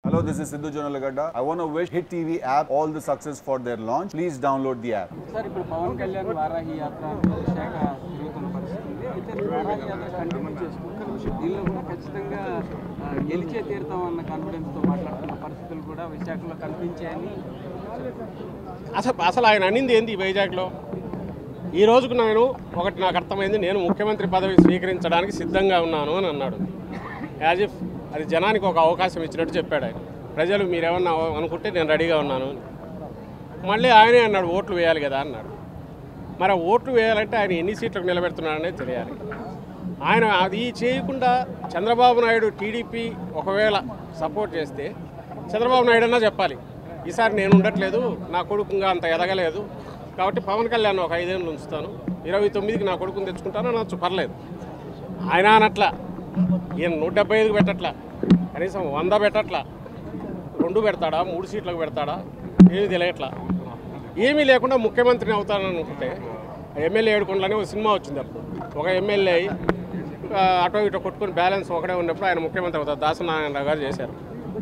Hello, this is Sidhu Jonalagada. I want to wish Hit TV app all the success for their launch. Please download the app. Sir ఇప్పుడు పవన్ కళ్యాణ్ వారాహి యాత్ర శాఖ తిరుగుతున్న పరిస్థితి ఉంది అయితే వారాహి యాత్ర కంటిన్యూ చేసుకుంటూ దీనిలో కూడా ఖచ్చితంగా ఆ, గెలిచే తీరుతాం అన్న కాన్ఫిడెన్స్తో మాట్లాడుతున్న పరిస్థితులు కూడా విశాఖలో కనిపించాయని అసలు అసలు ఆయన అనింది ఏంది ఈ వైజాగ్లో ఈ రోజుకు నేను ఒకటి నాకు అర్థమైంది నేను ముఖ్యమంత్రి పదవి స్వీకరించడానికి సిద్ధంగా ఉన్నాను అని అన్నాడు యాజ్ ఇఫ్ అది జనానికి ఒక అవకాశం ఇచ్చినట్టు చెప్పాడు ఆయన ప్రజలు మీరేమన్నా అనుకుంటే నేను రెడీగా ఉన్నాను అని. మళ్ళీ ఆయనే అన్నాడు ఓట్లు వేయాలి కదా అన్నాడు మరి ఆ ఓట్లు వేయాలంటే ఆయన ఎన్ని సీట్లకు నిలబెడుతున్నాడనే తెలియాలి ఆయన అది చేయకుండా చంద్రబాబు నాయుడు టీడీపీ ఒకవేళ సపోర్ట్ చేస్తే చంద్రబాబు నాయుడు అన్నా చెప్పాలి ఈసారి నేను ఉండట్లేదు నా కొడుకు ఇంకా అంత ఎదగలేదు కాబట్టి పవన్ కళ్యాణ్ ఒక ఐదేళ్ళు ఉంచుతాను ఇరవై తొమ్మిదికి నా కొడుకుని తెచ్చుకుంటాను అనొచ్చు పర్లేదు ఆయన అనట్లా ఈయన నూట డెబ్బై ఐదుకి పెట్టట్లా కనీసం వంద పెట్టట్లా రెండు పెడతాడా మూడు సీట్లకు పెడతాడా ఏమీ తెలియట్లా ఏమీ లేకుండా ముఖ్యమంత్రిని అవుతానని అనుకుంటే ఎమ్మెల్యే ఏడుకొండలని ఒక సినిమా వచ్చింది అప్పుడు ఒక ఎమ్మెల్యే అయి, ఆ, అటో ఇటో కొట్టుకుని బ్యాలెన్స్ ఒకడే ఉన్నప్పుడు ఆయన ముఖ్యమంత్రి అవుతారు దాసనారాయణరావు గారు చేశారు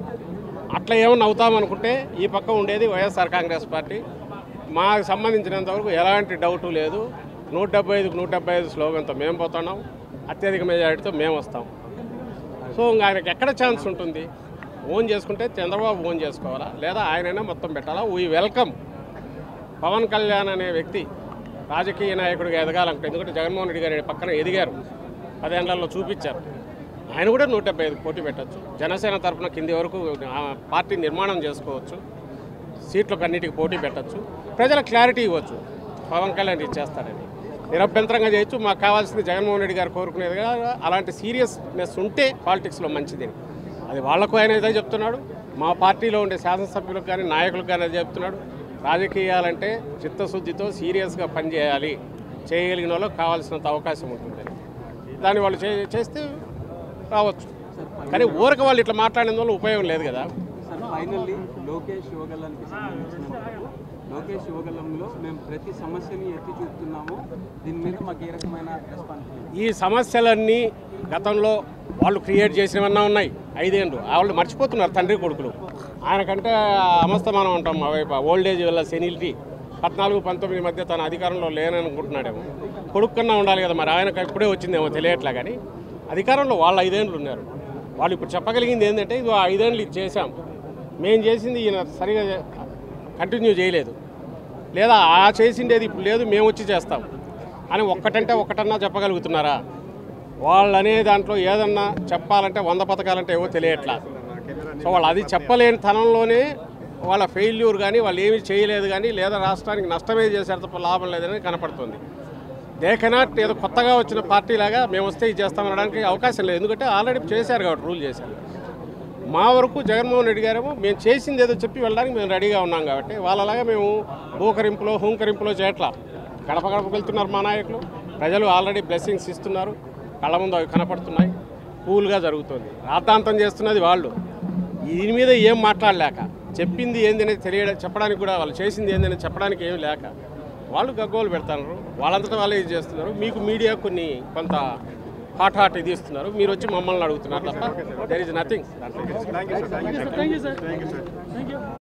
అట్లా ఏమన్నా అవుతామనుకుంటే ఈ పక్క ఉండేది వైఎస్ఆర్ కాంగ్రెస్ పార్టీ మాకు సంబంధించినంత వరకు ఎలాంటి డౌటు లేదు నూట డెబ్బై ఐదుకు నూట డెబ్బై ఐదు స్లోగన్తో మేము పోతున్నాం అత్యధిక మెజారిటీతో మేము వస్తాం సో ఇంకా ఆయనకి ఎక్కడ ఛాన్స్ ఉంటుంది ఓన్ చేసుకుంటే చంద్రబాబు ఓన్ చేసుకోవాలా లేదా ఆయనైనా మొత్తం పెట్టాలా వీ వెల్కమ్ పవన్ కళ్యాణ్ అనే వ్యక్తి రాజకీయ నాయకుడిగా ఎదగాలంటే ఎందుకంటే జగన్మోహన్ రెడ్డి గారి పక్కన ఎదిగారు పదేళ్లలో చూపించారు ఆయన కూడా నూట డెబ్బై ఐదు పోటీ పెట్టచ్చు జనసేన తరఫున కింది వరకు ఆ పార్టీ నిర్మాణం చేసుకోవచ్చు సీట్లకు అన్నిటికి పోటీ పెట్టచ్చు ప్రజలకు క్లారిటీ ఇవ్వచ్చు పవన్ కళ్యాణ్ ఇచ్చేస్తాడని నిరభ్యంతరంగా చేయొచ్చు మాకు కావాల్సింది జగన్మోహన్ రెడ్డి గారు కోరుకునేదిగా అలాంటి సీరియస్నెస్ ఉంటే పాలిటిక్స్లో మంచిది అది వాళ్లకు ఆయన ఏదో చెప్తున్నాడు మా పార్టీలో ఉండే శాసనసభ్యులకు కానీ నాయకులకు కానీ అదే చెప్తున్నాడు రాజకీయాలంటే చిత్తశుద్ధితో సీరియస్గా పనిచేయాలి చేయగలిగిన వాళ్ళకి కావాల్సినంత అవకాశం ఉంటుంది దాన్ని వాళ్ళు చే చేస్తే రావచ్చు కానీ ఊరక వాళ్ళు ఇట్లా మాట్లాడిన వల్ల ఉపయోగం లేదు కదా సార్ ఫైనల్లీ లోకేష్ యువగల్లానికి సంబంధించినందుకు లోకేష్ యువగల్లంలో మేము ప్రతి సమస్యని ఎత్తి చూపుతున్నాము దీని మీద మాకు ఏ రకమైన రెస్పాన్స్ ఈ సమస్యలన్నీ గతంలో వాళ్ళు క్రియేట్ చేసినవన్నా ఉన్నాయి ఐదేళ్ళు వాళ్ళు మర్చిపోతున్నారు తండ్రి కొడుకులు ఆయనకంటే అమస్తమానం ఉంటాం మా వైపు ఓల్డ్ ఏజ్ వల్ల సెనిలిటీ పద్నాలుగు పంతొమ్మిది మధ్య తన అధికారంలో లేననుకుంటున్నాడేమో కొడుకు కన్నా ఉండాలి కదా మరి ఆయనకు ఇప్పుడే వచ్చిందేమో తెలియట్లా కానీ అధికారంలో వాళ్ళు ఐదేళ్ళు ఉన్నారు వాళ్ళు ఇప్పుడు చెప్పగలిగింది ఏంటంటే ఇది ఐదేళ్ళు ఇది చేశాం మేము చేసింది ఈయన సరిగా కంటిన్యూ చేయలేదు లేదా ఆ చేసిండేది ఇప్పుడు లేదు మేము వచ్చి చేస్తాం అని ఒక్కటంటే ఒక్కటన్నా చెప్పగలుగుతున్నారా వాళ్ళు అనే దాంట్లో ఏదన్నా చెప్పాలంటే వంద పథకాలంటే ఏవో తెలియట్లా సో వాళ్ళు అది చెప్పలేని తనంలోనే వాళ్ళ ఫెయిల్యూర్ కానీ వాళ్ళు ఏమీ చేయలేదు కానీ లేదా రాష్ట్రానికి నష్టమే చేశారు తప్ప లాభం లేదని కనపడుతుంది దే కెనాట్ ఏదో కొత్తగా వచ్చిన పార్టీ లాగా మేము వస్తే ఇది చేస్తామనడానికి అవకాశం లేదు ఎందుకంటే ఆల్రెడీ చేశారు కాబట్టి రూల్ చేశారు మా వరకు జగన్మోహన్ రెడ్డి గారేమో మేము చేసింది ఏదో చెప్పి వెళ్ళడానికి మేము రెడీగా ఉన్నాం కాబట్టి వాళ్ళలాగా మేము భూకరింపులో హూంకరింపులో చేయట్లా గడప గడపకు వెళ్తున్నారు మా నాయకులు ప్రజలు ఆల్రెడీ బ్లెస్సింగ్స్ ఇస్తున్నారు కళ్ళ ముందు అవి కనపడుతున్నాయి కూల్గా జరుగుతుంది రాద్ధాంతం చేస్తున్నది వాళ్ళు దీని మీద ఏం మాట్లాడలేక చెప్పింది ఏందనేది తెలియ చెప్పడానికి కూడా వాళ్ళు చేసింది ఏందనేది చెప్పడానికి ఏమి లేక వాళ్ళు గగ్గోలు పెడతారు వాళ్ళంతటా వాళ్ళే ఇది చేస్తున్నారు మీకు మీడియా కొన్ని కొంత హాట్ హాట్ ఇది ఇస్తున్నారు మీరు వచ్చి మమ్మల్ని అడుగుతున్నారు తప్ప దెర్ ఇస్ నథింగ్